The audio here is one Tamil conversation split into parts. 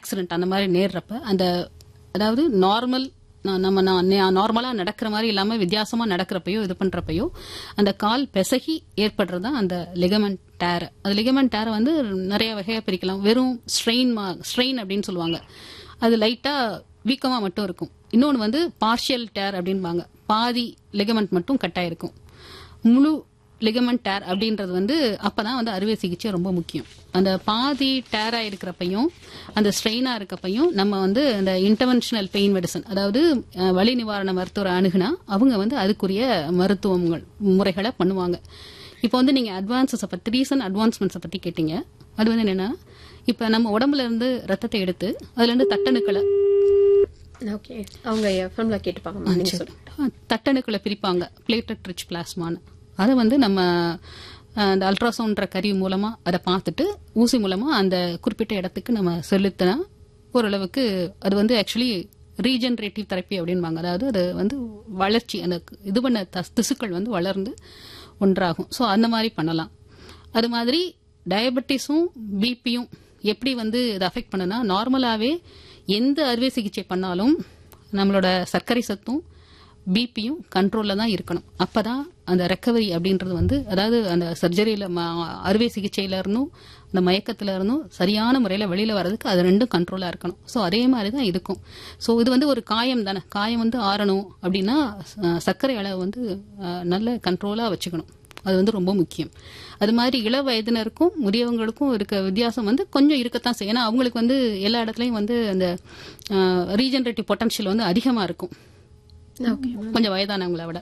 ஆக்சிடென்ட் அந்த மாதிரி நேர்றப்ப அந்த அதாவது நார்மல் நம்ம நார்மலா நடக்கிற மாதிரி இல்லாம வித்தியாசமா நடக்கிறப்பயோ இது பண்றப்பயோ அந்த கால் பிசகி ஏற்படுறதா அந்த லிகமெண்ட் டேர் அது லிகமெண்ட் டேரை வந்து நிறைய வகையா பிரிக்கலாம் வெறும் ஸ்ட்ரெயின் ஸ்ட்ரெயின் அப்படின்னு சொல்லுவாங்க அது லைட்டா வீக்கமா மட்டும் இருக்கும் இன்னொன்று வந்து பார்ஷியல் டேர் அப்படின்பாங்க பாதி லிகமெண்ட் மட்டும் கட்டாயிருக்கும் முழு லிகமெண்ட் டேர் அப்படின்றது வந்து அப்பதான் வந்து அறுவை சிகிச்சை ரொம்ப முக்கியம் அந்த பாதி டேரா இருக்கிறப்பையும் அந்த ஸ்ட்ரெயினா இருக்கப்பையும் நம்ம வந்து அந்த இன்டர்வென்ஷனல் பெயின் மெடிசன் அதாவது அஹ், வலி நிவாரண மருத்துவரை அணுகுனா அவங்க வந்து அதுக்குரிய மருத்துவங்கள் முறைகளை பண்ணுவாங்க இப்போ வந்து நீங்க அட்வான்ஸஸை பத்தி ரீசன்ட் அட்வான்ஸ்மெண்ட்ஸை பத்தி கேட்டீங்க அது வந்து என்னன்னா இப்ப நம்ம உடம்புல இருந்து ரத்தத்தை எடுத்து அதுல இருந்து தட்டணுக்களை ஓகே அவங்க எஃப்எம்ல கேட்டுப்பாங்க மேம் நீங்க சொல்லுங்க தட்டணுக்களை பிரிப்பாங்க பிளேட்டட் ரிச் பிளாஸ்மான்னு அதை வந்து நம்ம அஹ், அந்த அல்ட்ராசவுண்ட்ற கருவி மூலமா அதை பார்த்துட்டு ஊசி மூலமா அந்த குறிப்பிட்ட இடத்துக்கு நம்ம செலுத்தினா ஓரளவுக்கு அது வந்து ஆக்சுவலி ரீஜெனரேட்டிவ் தெரப்பி அப்படின்பாங்க அதாவது அது வந்து வளர்ச்சி அந்த இது பண்ண தஸ்- திசுக்கள் வந்து வளர்ந்து ஒன்றாகும் ஸோ அந்த மாதிரி பண்ணலாம் அது மாதிரி டயபெட்டிஸும் பிபியும் எப்படி வந்து இதை அஃபெக்ட் பண்ணுனா நார்மலாகவே எந்த அறுவை சிகிச்சை பண்ணாலும் நம்மளோட சர்க்கரை சத்தும் பிபியும் கண்ட்ரோலில் தான் இருக்கணும் அப்பதான் அந்த ரெக்கவரி அப்படின்றது வந்து அதாவது அந்த சர்ஜரியில் அறுவை சிகிச்சையில இருந்தும் அந்த மயக்கத்துல இருந்தும் சரியான முறையில் வெளியில வர்றதுக்கு அது ரெண்டும் கண்ட்ரோலாக இருக்கணும் ஸோ அதே மாதிரி தான் இதுக்கும் ஸோ இது வந்து ஒரு காயம் தானே காயம் வந்து ஆறணும் அப்படின்னா அஹ், சர்க்கரை அளவு வந்து அஹ், நல்ல கண்ட்ரோலாக வச்சுக்கணும் அது வந்து ரொம்ப முக்கியம் அது மாதிரி இள வயதினருக்கும் முதியவங்களுக்கும் இருக்க வித்தியாசம் வந்து கொஞ்சம் இருக்கத்தான் செய்யும் ஏன்னா அவங்களுக்கு வந்து எல்லா இடத்துலையும் வந்து அந்த ரீஜெனரேட்டிவ் பொட்டன்ஷியல் வந்து அதிகமா இருக்கும் ஓகே கொஞ்சம் வயதானவங்கள விட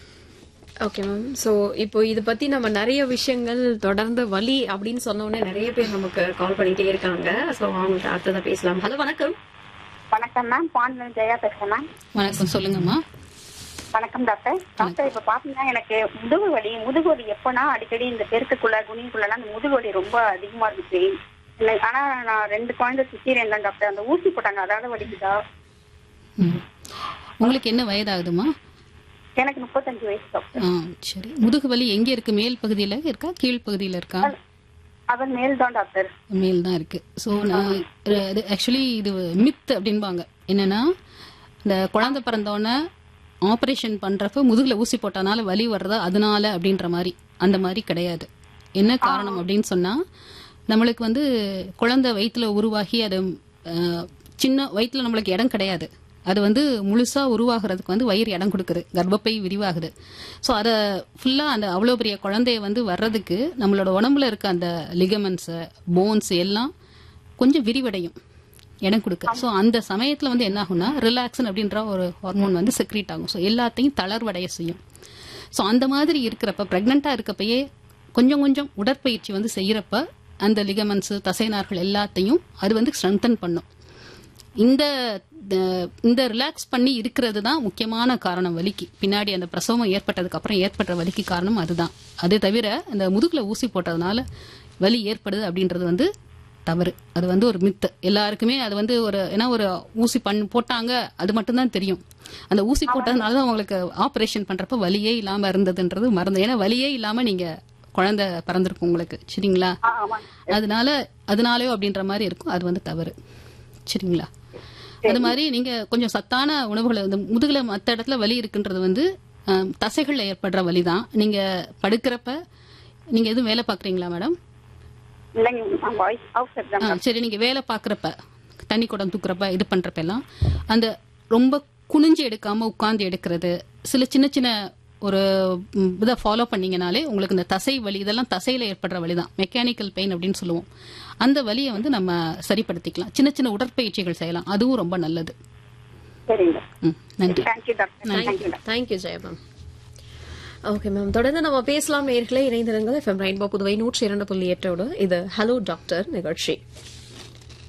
ஓகே மேம் சோ இப்போ இத பத்தி நம்ம நிறைய விஷயங்கள் தொடர்ந்து வலி அப்படின்னு சொன்ன உடனே நிறைய பேர் நமக்கு கால் பண்ணிட்டே இருக்காங்க சோ அவங்கள்ட்ட அடுத்ததா பேசலாம் ஹலோ வணக்கம் வணக்கம் மேம் பாண்டியன் ஜெயா பேசுறேன் மேம் வணக்கம் சொல்லுங்கம்மா வணக்கம் டாக்டர் டாக்டர் இப்ப பாத்தீங்கன்னா எனக்கு முதுகு வலி முதுகு வலி எப்பனா அடிக்கடி இந்த பெருக்குக்குள்ள குனிக்குள்ளலாம் அந்த முதுகு வலி ரொம்ப அதிகமா இருக்கு பெயின் எனக்கு- ஆனா நான் ரெண்டு குழந்தை சிசீரியன் தான் டாக்டர் அந்த ஊசி போட்டாங்க அதாவது வலிக்குதா ம். உங்களுக்கு என்ன வயதாகுதுமா எனக்கு முப்பத்தஞ்சு வயசு டாக்டர் ஆ சரி முதுகு வலி எங்க இருக்கு மேல் பகுதியில இருக்கா கீழ் பகுதியில இருக்கா அதன் மேல் தான் டாக்டர் மேல் தான் இருக்கு ஸோ நான் ஆக்சுவலி இது மித் அப்படின்பாங்க என்னன்னா இந்த குழந்தை பிறந்தோடனே ஆப்ரேஷன் பண்றப்ப முதுகுல ஊசி போட்டனால வலி வர்றதா அதனால அப்படின்ற மாதிரி அந்த மாதிரி கிடையாது என்ன காரணம் அப்படின்னு சொன்னா நம்மளுக்கு வந்து குழந்தை வயிற்றுல உருவாகி அது அஹ், சின்ன வயிற்றுல நம்மளுக்கு இடம் கிடையாது அது வந்து முழுசா உருவாகிறதுக்கு வந்து வயிறு இடம் கொடுக்குது கர்ப்பப்பை விரிவாகுது ஸோ அதை ஃபுல்லா அந்த அவ்வளோ பெரிய குழந்தைய வந்து வர்றதுக்கு நம்மளோட உடம்புல இருக்க அந்த லிகமெண்ட்ஸ் போன்ஸ் எல்லாம் கொஞ்சம் விரிவடையும் இடம் கொடுக்க ஸோ அந்த சமயத்துல வந்து என்ன ஆகும்னா ரிலாக்ஸன் அப்படின்ற ஒரு ஹார்மோன் வந்து செக்ரீட் ஆகும் ஸோ எல்லாத்தையும் தளர்வடைய செய்யும் ஸோ அந்த மாதிரி இருக்கிறப்ப ப்ரெக்னெண்ட்டாக இருக்கப்பயே கொஞ்சம் கொஞ்சம் உடற்பயிற்சி வந்து செய்யறப்ப அந்த லிகமெண்ட்ஸ் தசைநார்கள் எல்லாத்தையும் அது வந்து ஸ்ட்ரென்தன் பண்ணும் இந்த த- இந்த ரிலாக்ஸ் பண்ணி இருக்கிறது தான் முக்கியமான காரணம் வலிக்கு பின்னாடி அந்த பிரசவம் ஏற்பட்டதுக்கு அப்புறம் ஏற்பட்ட வலிக்கு காரணம் அதுதான் அது தவிர அந்த முதுகுல ஊசி போட்டதுனால வலி ஏற்படுது அப்படின்றது வந்து தவறு அது வந்து ஒரு மித்து எல்லாருக்குமே அது வந்து ஒரு ஏன்னா ஒரு ஊசி பண் போட்டாங்க அது மட்டும்தான் தெரியும் அந்த ஊசி போட்டதுனால தான் உங்களுக்கு ஆபரேஷன் பண்றப்ப வலியே இல்லாம இருந்ததுன்றது மறந்து ஏன்னா வலியே இல்லாம நீங்க குழந்தை பிறந்திருக்கும் உங்களுக்கு சரிங்களா ஆ, ஆமா அதனால அதனாலயோ அப்படின்ற மாதிரி இருக்கும் அது வந்து தவறு சரிங்களா அது மாதிரி நீங்க கொஞ்சம் சத்தான உணவுகளை வந்து முதுகுல மத்த இடத்துல வலி இருக்குன்றது வந்து அஹ், தசைகள்ல ஏற்படுற வலி தான் நீங்க படுக்கிறப்ப நீங்க எதுவும் வேலை பாக்குறீங்களா மேடம் இல்லைங்க வாய்ஸ் ஹவுஸ் எக்ஸாம் ஆ, சரி நீங்க வேலை பாக்குறப்ப தண்ணி குடம் தூக்குறப்ப இது பண்றப்ப எல்லாம் அந்த ரொம்ப குனிஞ்சு எடுக்காம உட்கார்ந்து எடுக்கிறது சில சின்ன சின்ன ஒரு ம், இதை ஃபாலோ பண்ணீங்கனாலே உங்களுக்கு இந்த தசை வலி இதெல்லாம் தசையில ஏற்படுற வலி தான் மெக்கானிக்கல் பெயின் அப்படின்னு சொல்லுவோம் அந்த வலியை வந்து நம்ம சரிப்படுத்திக்கலாம் சின்ன சின்ன உடற்பயிற்சிகள் செய்யலாம் அதுவும் ரொம்ப நல்லது சரிங்க ம், நன்றி thank you doctor thank you doctor thank you Jaya ma'am okay ma'am தொடர்ந்து நம்ம பேசலாம் நேர்களே இணைந்திருங்கள் எஃப்எம் ரெயின்போ புதுவை நூற்றி இரண்டு புள்ளி எட்டோடு இது ஹலோ டாக்டர் நிகழ்ச்சி